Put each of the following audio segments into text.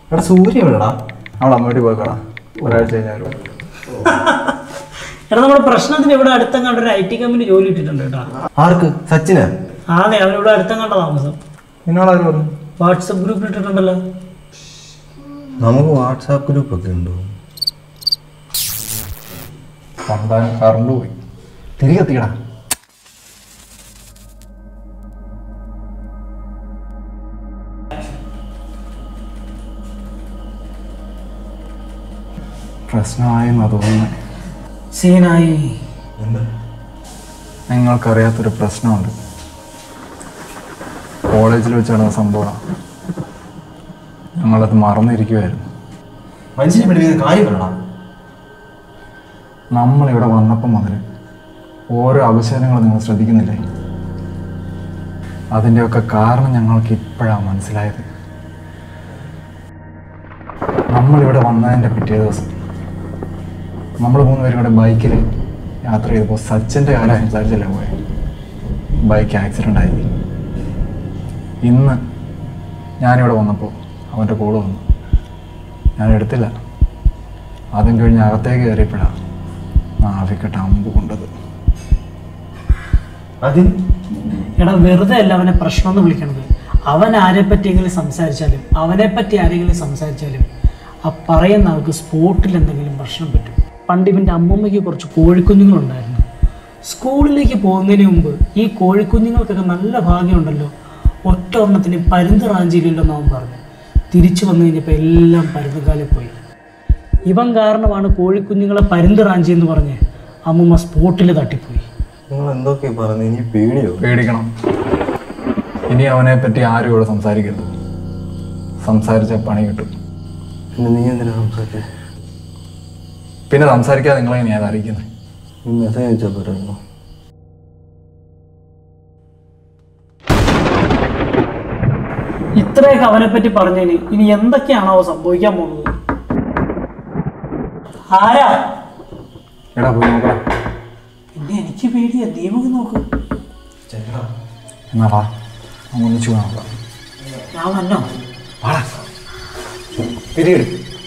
എടാ സൂര്യ എവിടെടാ അവൾ അമ്മയോട്ട് പോയിക്കോടാ ഒരാഴ്ച കഴിഞ്ഞാൽ വരും. എടാ നമ്മുടെ പ്രശ്നത്തിന് ഇവിടെ അടുത്തങ്ങാണ്ട് ഒരു ഐ ടി കമ്പനി ജോലി ഇട്ടിട്ടുണ്ട് കേട്ടോ ആർക്ക് സച്ചിന് ആണേ അവനിവിടെ അടുത്തങ്ങാണ്ട താമസം നിന്നോടാര് പറഞ്ഞു വാട്സപ്പ് ഗ്രൂപ്പിൽ ഇട്ടിട്ടുണ്ടല്ലോ നമുക്ക് വാട്സാപ്പ് ഗ്രൂപ്പ് ഒക്കെ ഉണ്ടോ സ്വന്തം കറണ്ട് പോയി തിരികെ എത്തിക്കടാ പ്രശ്നമായെന്നാ തോന്നുന്നത് സീനായി നിങ്ങൾക്കറിയാത്തൊരു പ്രശ്നമുണ്ട് കോളേജിൽ വെച്ച് നടന്ന സംഭവമാണ് ഞങ്ങളത് മറന്നിരിക്കുമായിരുന്നു മനുഷ്യനെ പഠിപ്പിക്കുന്ന കാര്യം പറയടാ നമ്മളിവിടെ വന്നപ്പം മുതൽ ഓരോ അവസരങ്ങളും നിങ്ങൾ ശ്രദ്ധിക്കുന്നില്ലേ അതിൻ്റെയൊക്കെ കാരണം ഞങ്ങൾക്ക് ഇപ്പോഴാണ് മനസ്സിലായത് നമ്മളിവിടെ വന്നതിൻ്റെ പിറ്റേ ദിവസം നമ്മൾ മൂന്ന് പേരും കൂടെ ബൈക്കിൽ യാത്ര ചെയ്തപ്പോൾ സച്ചിൻ്റെ കാര്യം സംസാരിച്ചല്ലേ പോയത് ബൈക്ക് ആക്സിഡൻ്റ് ആയി ഇന്ന് ഞാനിവിടെ വന്നപ്പോൾ അവൻ്റെ കോള് വന്നു ഞാൻ എടുത്തില്ല അതും കഴിഞ്ഞ് അകത്തേക്ക് കയറിയപ്പോഴാണ് നാവിക്കട്ട് അമ്പ് കൊണ്ടത് അതിന് എടാ വെറുതെ അല്ല അവനെ പ്രശ്നം എന്ന് വിളിക്കണത് അവൻ ആരെ പറ്റിയെങ്കിലും സംസാരിച്ചാലും അവനെ പറ്റി ആരെങ്കിലും സംസാരിച്ചാലും ആ പറയുന്ന ആൾക്ക് സ്പോട്ടിൽ എന്തെങ്കിലും പ്രശ്നം പറ്റും പണ്ട് ഇവൻ്റെ അമ്മമ്മയ്ക്ക് കുറച്ച് കോഴിക്കുഞ്ഞുങ്ങളുണ്ടായിരുന്നു സ്കൂളിലേക്ക് പോകുന്നതിന് മുമ്പ് ഈ കോഴിക്കുഞ്ഞുങ്ങൾക്കൊക്കെ നല്ല ഭാഗ്യമുണ്ടല്ലോ ഒറ്റ ഒരെണ്ണത്തിന് പരുന്ത് റാഞ്ചിയിലില്ലെന്ന് അവൻ പറഞ്ഞു തിരിച്ചു വന്നു കഴിഞ്ഞപ്പോൾ എല്ലാം പരുന്തുകാലിൽ പോയി ഇവൻ കാരണമാണ് കോഴിക്കുഞ്ഞുങ്ങളെ പരുന്ത് റാഞ്ചി എന്ന് പറഞ്ഞ് അമ്മമ്മ സ്പോട്ടിൽ തട്ടിപ്പോയി നിങ്ങൾ എന്തൊക്കെ പറഞ്ഞു ഇനി പേടിയോ പേടിക്കണം ഇനി അവനെ പറ്റി ആരും ഇവിടെ സംസാരിക്കരുത് സംസാരിച്ച പണി കിട്ടും പിന്നെ നീ എന്തിനാ സംസാരിച്ചേ പിന്നെ സംസാരിക്കാതെ നിങ്ങളെ ഞാൻ അറിയിക്കുന്നത് നീ മെസ്സേജ് അയച്ചാൽ പോരായിരുന്നു ഇത്രയൊക്കെ അവനെ പറ്റി പറഞ്ഞതിന് ഇനി എന്തൊക്കെയാണോ സംഭവിക്കാൻ പോകുന്നത് ആരാ എടാ പോയി നോക്കടാ പിന്നെ എനിക്ക് പേടിയാ ദീപക് നോക്ക് എന്നാ വാ നമുക്ക് ഒന്നിച്ചു നോക്കാം ഞാൻ വന്നോ വാടാ പിരീഡ്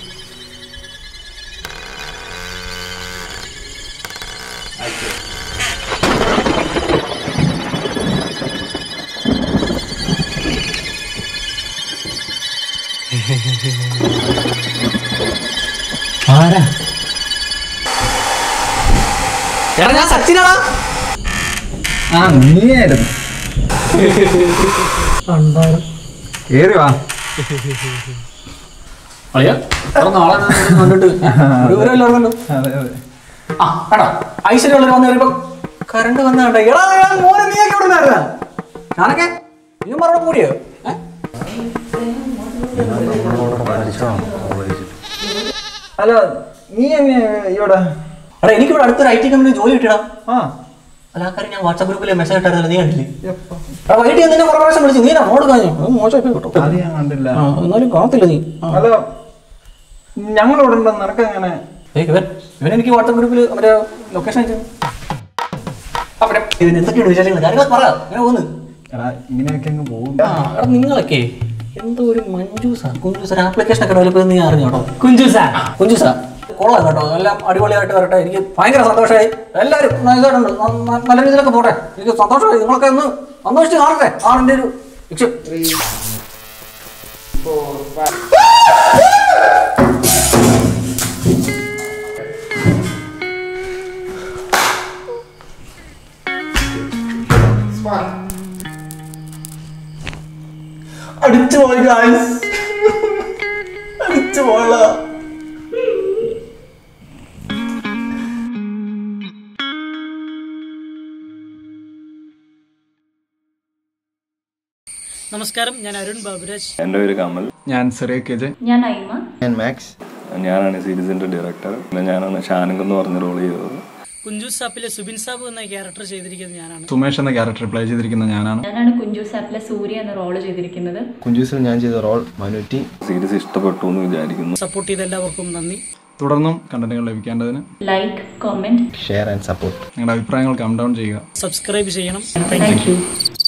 ആരാ എടാ ഞാൻ സച്ചിനാടാ ആ നീയായിരുന്നു കണ്ടാലും കേറി വാ അളിയാ എത്ര നാളെ ഞാൻ നിന്നെ കണ്ടിട്ട് ഒരു വിവരമില്ല ഓർമ്മല്ലോ അതെ അതെ ആ എടാ ഐശ്വര്യ ഉള്ളവർ വന്നു വരുമ്പോ കറണ്ട് വന്ന കണ്ട എടാ ഞാൻ മോനെ നീയൊക്കെ ഇവിടെ ഉണ്ടായിരുന്ന ഞാനൊക്കെ നീ മറുപടി കൂടിയോ ഏ? അല്ല നീ എങ്ങനെ ഇവിടെ എടാ എനിക്ക് ഇവിടെ അടുത്തൊരു ഐ ടി കമ്പനി ജോലി കിട്ടിയടാ ആ അല്ല ആ കാര്യം ഞാൻ വാട്സാപ്പ് ഗ്രൂപ്പിൽ മെസ്സേജ് ഇട്ടായിരുന്നല്ലോ നീ കണ്ടില്ലേ എടാ വൈകിട്ട് ഞാൻ നിന്നെ കുറേ പ്രാവശ്യം വിളിച്ചു നീ അങ്ങോട്ട് കഴിഞ്ഞു അത് മോശമായി പോയി കേട്ടോ അത് ഞാൻ കണ്ടില്ല ആ എന്നാലും കാണത്തില്ല നീ ആ. അല്ല ഞങ്ങൾ ഇവിടെ ഉണ്ടോ നിനക്ക് എങ്ങനെ ഏയ് ഇവൻ ഇവൻ എനിക്ക് വാട്സാപ്പ് ഗ്രൂപ്പിൽ അവരെ ലൊക്കേഷൻ അയച്ചു അവിടെ ഇതിന് എന്തൊക്കെയാണ് വിശേഷങ്ങൾ കാര്യങ്ങൾ പറ ഇങ്ങനെ പോകുന്നു എടാ ഇങ്ങനെയൊക്കെ അങ്ങ് പോകും ആ എടാ നിങ്ങളൊക്കെ എന്തോ ഒരു മഞ്ജൂസ കുഞ്ചൂസ ഒരു ആപ്ലിക്കേഷൻ ഒക്കെ ഡെവലപ്പ് ചെയ്ത് നീ അറിഞ്ഞു കേട്ടോ കുഞ്ചു സാർ കുഞ്ചൂസ കൊള്ളാം കേട്ടോ എല്ലാം അടിപൊളിയായിട്ട് വരട്ടെ എനിക്ക് ഭയങ്കര സന്തോഷമായി എല്ലാവരും ഇതായിട്ടുണ്ട് ന- ന- നല്ല രീതിയിലൊക്കെ പോട്ടെ എനിക്ക് സന്തോഷമായി നിങ്ങളൊക്കെ ഒന്ന് സന്തോഷിച്ച് കാണട്ടെ ആണെൻ്റെ ഒരു ലക്ഷ്യം അടിച്ചു പോയി ഗായ്സ് അടിച്ചു പോയടാ നമസ്കാരം ഞാൻ അരുൺ ബാബുരാജ് എൻ്റെ പേര് കമൽ ഞാൻ ചെറിയ കെജ് ഞാൻ അയിമ ഞാൻ മാക്സ് ഞാനാണ് ഈ സീരീസിന്റെ ഡയറക്ടർ പിന്നെ ഞാനാണ് ഷാനങ്ക് എന്ന് പറഞ്ഞ റോൾ ചെയ്തത് കുഞ്ചു സാപ്പിലെ സുബിൻ സാബ് എന്ന ക്യാരക്ടർ ചെയ്തിരിക്കുന്നത് ഞാനാണ് സുമേഷ് എന്ന ക്യാരക്ടർ പ്ലേ ചെയ്തിരിക്കുന്ന ഞാനാണ് ഞാനാണ് കുഞ്ചു സാപ്പിലെ സൂര്യ എന്ന റോള് ചെയ്തിരിക്കുന്നത് കുഞ്ചൂസിൽ ഞാൻ ചെയ്ത റോൾ മനുറ്റി സീരീസ് ഇഷ്ടപ്പെട്ടു എന്ന് വിചാരിക്കുന്നു സപ്പോർട്ട് ചെയ്ത എല്ലാവർക്കും നന്ദി തുടർന്നും കണ്ടന്റുകൾ ലഭിക്കേണ്ടതിന് like comment share and support നിങ്ങളുടെ അഭിപ്രായങ്ങൾ കം ഡൗൺ ചെയ്യുക സബ്സ്ക്രൈബ് ചെയ്യണം താങ്ക് യു